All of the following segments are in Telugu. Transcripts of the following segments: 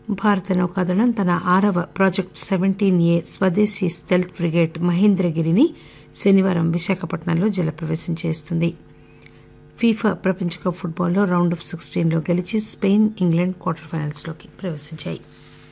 భారత నౌకాదళం తన ఆరవ ప్రాజెక్ట్ సెవెంటీన్ ఏ స్వదేశీ స్టెల్త్ ఫ్రిగేట్ మహేంద్రగిరిని శనివారం విశాఖపట్నంలో జలప్రవేశం చేస్తుంది ఫీఫా ప్రపంచ కప్ ఫుట్బాల్లో రౌండ్ ఆఫ్ సిక్స్టీన్లో గెలిచి స్పెయిన్ ఇంగ్లాండ్ క్వార్టర్ ఫైనల్స్లోకి ప్రవేశించాయి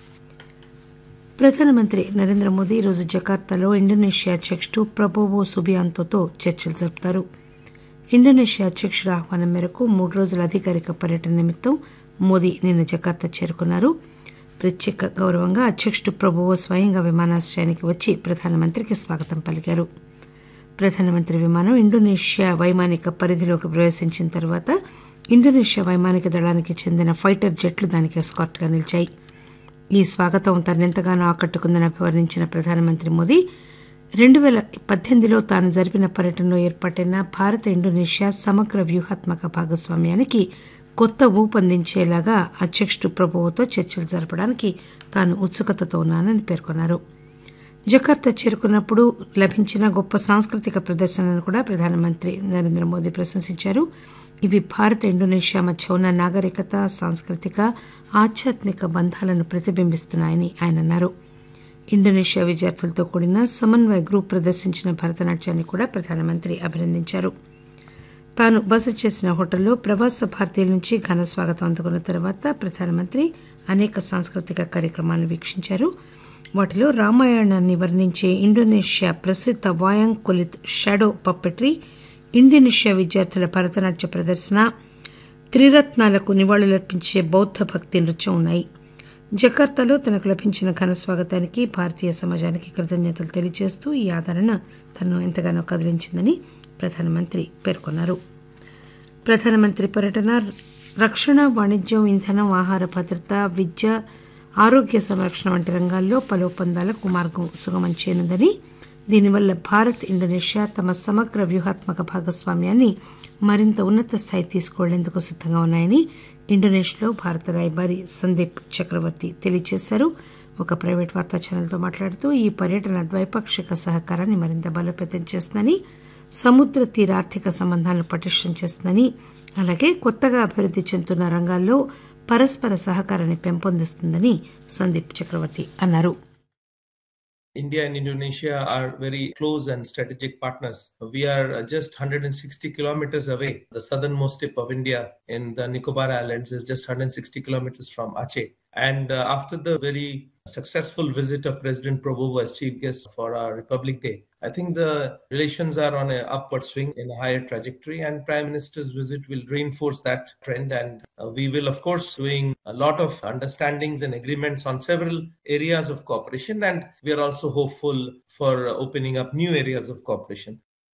ప్రధానమంత్రి నరేంద్ర మోదీ ఈరోజు జకార్తాలో ఇండోనేషియా అధ్యక్షుడు ప్రబోవో సుబియాంతోతో చర్చలు జరుపుతారు ఇండోనేషియా అధ్యక్షుడి ఆహ్వానం మేరకు మూడు రోజుల అధికారిక పర్యటన నిమిత్తం మోదీ నిన్న జకార్తా చేరుకున్నారు ప్రత్యేక గౌరవంగా అధ్యక్షుడు ప్రభువో స్వయంగా విమానాశ్రయానికి వచ్చి ప్రధానమంత్రికి స్వాగతం పలికారు ప్రధానమంత్రి విమానం ఇండోనేషియా వైమానిక పరిధిలోకి ప్రవేశించిన తర్వాత ఇండోనేషియా వైమానిక దళానికి చెందిన ఫైటర్ జెట్లు దానికి ఎస్కార్ట్గా నిలిచాయి ఈ స్వాగతం తనెంతగానో ఆకట్టుకుందని అభివర్ణించిన ప్రధానమంత్రి మోదీ రెండు పేల పద్దెనిమిదిలో తాను జరిపిన పర్యటనలో ఏర్పాటైన భారత ఇండోనేషియా సమగ్ర వ్యూహాత్మక భాగస్వామ్యానికి కొత్త ఊపందించేలాగా అధ్యక్షుడు ప్రభువుతో చర్చలు జరపడానికి తాను ఉత్సుకతతో ఉన్నానని పేర్కొన్నారు జకార్తా చేరుకున్నప్పుడు లభించిన గొప్ప సాంస్కృతిక ప్రదర్శనను కూడా ప్రధానమంత్రి నరేంద్ర మోదీ ప్రశంసించారు ఇవి భారత ఇండోనేషియా మధ్య ఉన్న నాగరికత సాంస్కృతిక ఆధ్యాత్మిక బంధాలను ప్రతిబింబిస్తున్నాయని ఆయన అన్నారు ఇండోనేషియా విద్యార్థులతో కూడిన సమన్వయ గ్రూప్ ప్రదర్శించిన భరతనాట్యాన్ని కూడా ప్రధానమంత్రి అభినందించారు తాను బస చేసిన హోటల్లో ప్రవాస భారతీయుల నుంచి ఘన స్వాగతం అందుకున్న తర్వాత ప్రధానమంత్రి అనేక సాంస్కృతిక కార్యక్రమాలను వీక్షించారు వాటిలో రామాయణాన్ని వర్ణించే ఇండోనేషియా ప్రసిద్ధ Wayang Kulit shadow puppetry Indonesia విద్యార్థుల భరతనాట్య ప్రదర్శన త్రిరత్నాలకు నివాళులర్పించే బౌద్ధ భక్తి నృత్యం ఉన్నాయి జకార్తాలో తనకు లభించిన ఘన స్వాగతానికి భారతీయ సమాజానికి కృతజ్ఞతలు తెలియజేస్తూ ఈ ఆదరణ తనను ఎంతగానో కదిలించిందని ప్రధానమంత్రి పేర్కొన్నారు ప్రధానమంత్రి పర్యటన రక్షణ వాణిజ్యం ఇంధనం ఆహార భద్రత విద్య ఆరోగ్య సంరక్షణ వంటి రంగాల్లో పలు ఒప్పందాలకు మార్గం సుగమం చేయనుందని దీనివల్ల భారత్ ఇండోనేషియా తమ సమగ్ర వ్యూహాత్మక భాగస్వామ్యాన్ని మరింత ఉన్నత స్థాయి తీసుకువెళ్లేందుకు సిద్ధంగా ఉన్నాయని ఇండోనేషియాలో భారత రాయబారి సందీప్ చక్రవర్తి తెలియజేశారు ఒక ప్రైవేట్ వార్తా ఛానల్తో మాట్లాడుతూ ఈ పర్యటన ద్వైపాక్షిక సహకారాన్ని మరింత బలోపేతం చేస్తుందని సముద్ర తీర ఆర్థిక సంబంధాలను పటిష్టం చేస్తుందని అలాగే కొత్తగా అభివృద్ధి చెందుతున్న రంగాల్లో పరస్పర సహకారాన్ని పెంపొందిస్తుందని సందీప్ చక్రవర్తి అన్నారు India and Indonesia are very close and strategic partners. We are just 160 kilometers away. The southernmost tip of India in the Nicobar Islands is just 160 kilometers from Aceh. And uh, after the very successful visit of President Prabowo as chief guest for our Republic Day, I think the relations are on an upward swing in a higher trajectory, and Prime Minister's visit will reinforce that trend. And uh, we will, of course, doing a lot of understandings and agreements on several areas of cooperation, and we are also hopeful for opening up new areas of cooperation.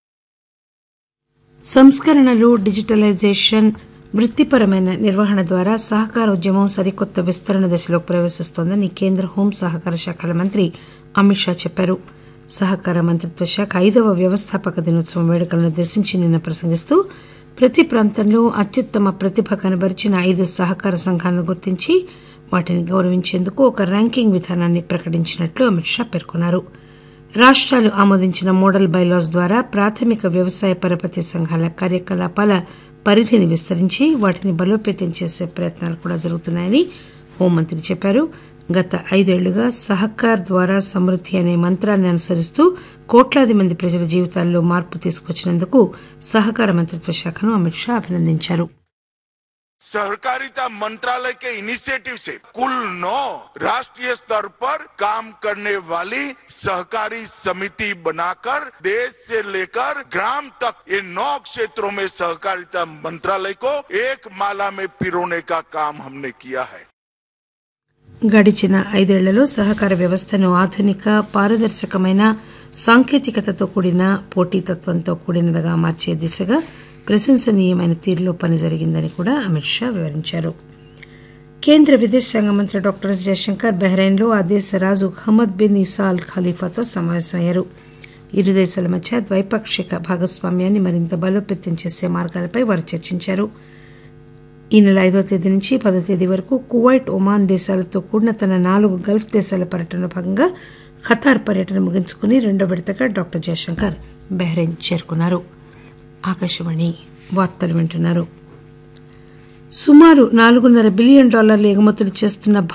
సంస్కరణలు డిజిటలైజేషన్ వృత్తిపరమైన నిర్వహణ ద్వారా సహకార ఉద్యమం సరికొత్త విస్తరణ దశలోకి ప్రవేశిస్తోందని కేంద్ర హోం సహకార శాఖల మంత్రి అమిత్ షా చెప్పారు సహకార మంత్రిత్వ శాఖ ఐదవ వ్యవస్థాపక దినోత్సవం వేడుకలను ఉద్దేశించి నిన్న ప్రసంగిస్తూ ప్రతి ప్రాంతంలో అత్యుత్తమ ప్రతిభ కనబరిచిన ఐదు సహకార సంఘాలను గుర్తించి వాటిని గౌరవించేందుకు ఒక ర్యాంకింగ్ విధానాన్ని ప్రకటించినట్లు అమిత్ షా పేర్కొన్నారు రాష్ట్రాలు ఆమోదించిన మోడల్ బైలాస్ ద్వారా ప్రాథమిక వ్యవసాయ పరపతి సంఘాల కార్యకలాపాల పరిధిని విస్తరించి వాటిని బలోపేతం చేసే ప్రయత్నాలు కూడా జరుగుతున్నాయని హోంమంత్రి చెప్పారు గత ఐదేళ్లుగా సహకార్ ద్వారా సమృద్ధి అనే మంత్రాన్ని అనుసరిస్తూ కోట్లాది మంది ప్రజల జీవితాల్లో మార్పు తీసుకొచ్చినందుకు సహకార మంత్రిత్వ శాఖను అమిత్ షా అభినందించారు सहकारिता मंत्रालय के इनिशिएटिव से कुल नौ राष्ट्रीय स्तर पर काम करने वाली सहकारी समिति बनाकर देश से लेकर ग्राम तक ये नौ क्षेत्रों में सहकारिता मंत्रालय को एक माला में पिरोने का काम हमने किया है గడిచిన ఐదేళ్లలో సహకార వ్యవస్థను ఆధునిక పారదర్శకమైన సాంకేతికతతో కూడిన పోటీతత్వంతో కూడినదిగా మార్చే దిశగా ప్రశంసనీయమైన తీరులో పని జరిగిందని కూడా అమిత్ షా వివరించారు కేంద్ర విదేశాంగ మంత్రి డాక్టర్ ఎస్ జయశంకర్ బహ్రెయిన్లో ఆ దేశ రాజు హమద్ బిన్ ఇసా అల్ ఖలీఫాతో సమావేశమయ్యారు ఇరు దేశాల మధ్య ద్వైపాక్షిక భాగస్వామ్యాన్ని మరింత బలోపేతం చేసే మార్గాలపై వారు చర్చించారు ఈ నెల ఐదో తేదీ నుంచి పదో తేదీ వరకు కువైట్ ఒమాన్ దేశాలతో కూడిన తన నాలుగు గల్ఫ్ దేశాల పర్యటనలో భాగంగా ఖతార్ పర్యటన ముగించుకుని రెండో విడతగా డాక్టర్ జయశంకర్ బహ్రెయిన్ చేరుకున్నారు ఆకాశవాణి వార్తలు వింటున్నారు సుమారు నాలుగున్నర బిలియన్ డాలర్ల ఎగుమతులు చేస్తున్న